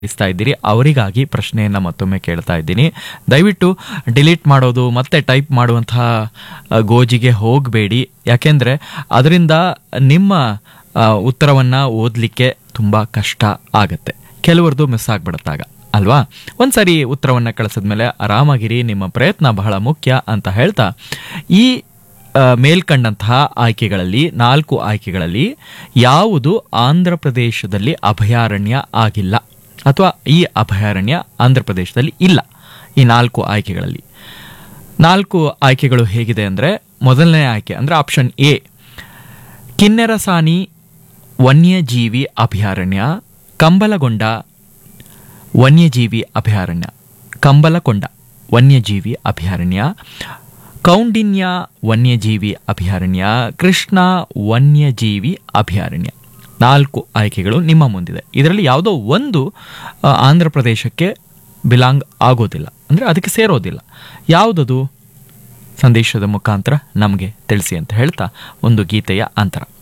ಇಸ್ತಾ ಇದ್ದೀರಿ ಅವರಿಗಾಗಿ ಪ್ರಶ್ನೆಯನ್ನ ಮತ್ತೊಮ್ಮೆ ಕೇಳ್ತಾ ಇದ್ದೀನಿ ದಯವಿಟ್ಟು ಡಿಲೀಟ್ ಮಾಡೋದು ಮತ್ತೆ ಟೈಪ್ ಮಾಡುವಂತಹ ಆ, ಗೋಜಿಗೆ ಹೋಗಬೇಡಿ ಯಾಕೆಂದ್ರೆ ಅದರಿಂದ ನಿಮ್ಮ ಆ, ಉತ್ತರವನ್ನ ಓದಲಿಕ್ಕೆ ತುಂಬಾ ಕಷ್ಟ ಆಗತ್ತೆ ಕೆಲವರದು ಮಿಸ್ ಆಗ್ಬಿಡುತ್ತಾಗ ಅಲ್ವಾ ಒಂದ್ಸರಿ ಉತ್ತರವನ್ನ ಕಳಿಸಿದ್ಮೇಲೆ ಆರಾಮಾಗಿರಿ ನಿಮ್ಮ ಪ್ರಯತ್ನ ಬಹಳ ಮುಖ್ಯ ಅಂತ ಹೇಳ್ತಾ ಈ ಆ, ಮೇಲ್ಕಂಡಂತಹ ಆಯ್ಕೆಗಳಲ್ಲಿ ನಾಲ್ಕು ಆಯ್ಕೆಗಳಲ್ಲಿ ಯಾವುದು ಆಂಧ್ರ ಪ್ರದೇಶದಲ್ಲಿ ಅಭಯಾರಣ್ಯ ಆಗಿಲ್ಲ ಅಥವಾ ಈ ಅಭಯಾರಣ್ಯ ಆಂಧ್ರ ಪ್ರದೇಶದಲ್ಲಿ ಇಲ್ಲ ಈ ನಾಲ್ಕು ಆಯ್ಕೆಗಳಲ್ಲಿ ನಾಲ್ಕು ಆಯ್ಕೆಗಳು ಹೇಗಿದೆ ಅಂದರೆ ಮೊದಲನೇ ಆಯ್ಕೆ ಅಂದರೆ ಆಪ್ಷನ್ ಎ ಕಿನ್ನೆರಸಾನಿ ವನ್ಯಜೀವಿ ಅಭಯಾರಣ್ಯ ಕಂಬಲಗೊಂಡ ವನ್ಯಜೀವಿ ಅಭಯಾರಣ್ಯ ಕಂಬಲಕೊಂಡ ವನ್ಯಜೀವಿ ಅಭಯಾರಣ್ಯ ಕೌಂಡಿನ್ಯ ವನ್ಯಜೀವಿ ಅಭಯಾರಣ್ಯ ಕೃಷ್ಣ ವನ್ಯಜೀವಿ ಅಭಯಾರಣ್ಯ ನಾಲ್ಕು ಆಯ್ಕೆಗಳು ನಿಮ್ಮ ಮುಂದಿದೆ ಇದರಲ್ಲಿ ಯಾವುದೋ ಒಂದು ಆ, ಆಂಧ್ರ ಪ್ರದೇಶಕ್ಕೆ ಬಿಲಾಂಗ್ ಆಗೋದಿಲ್ಲ ಅಂದರೆ ಅದಕ್ಕೆ ಸೇರೋದಿಲ್ಲ ಯಾವುದದು ಸಂದೇಶದ ಮುಖಾಂತರ ನಮಗೆ ತಿಳಿಸಿ ಅಂತ ಹೇಳ್ತಾ ಒಂದು ಗೀತೆಯ ಅಂತರ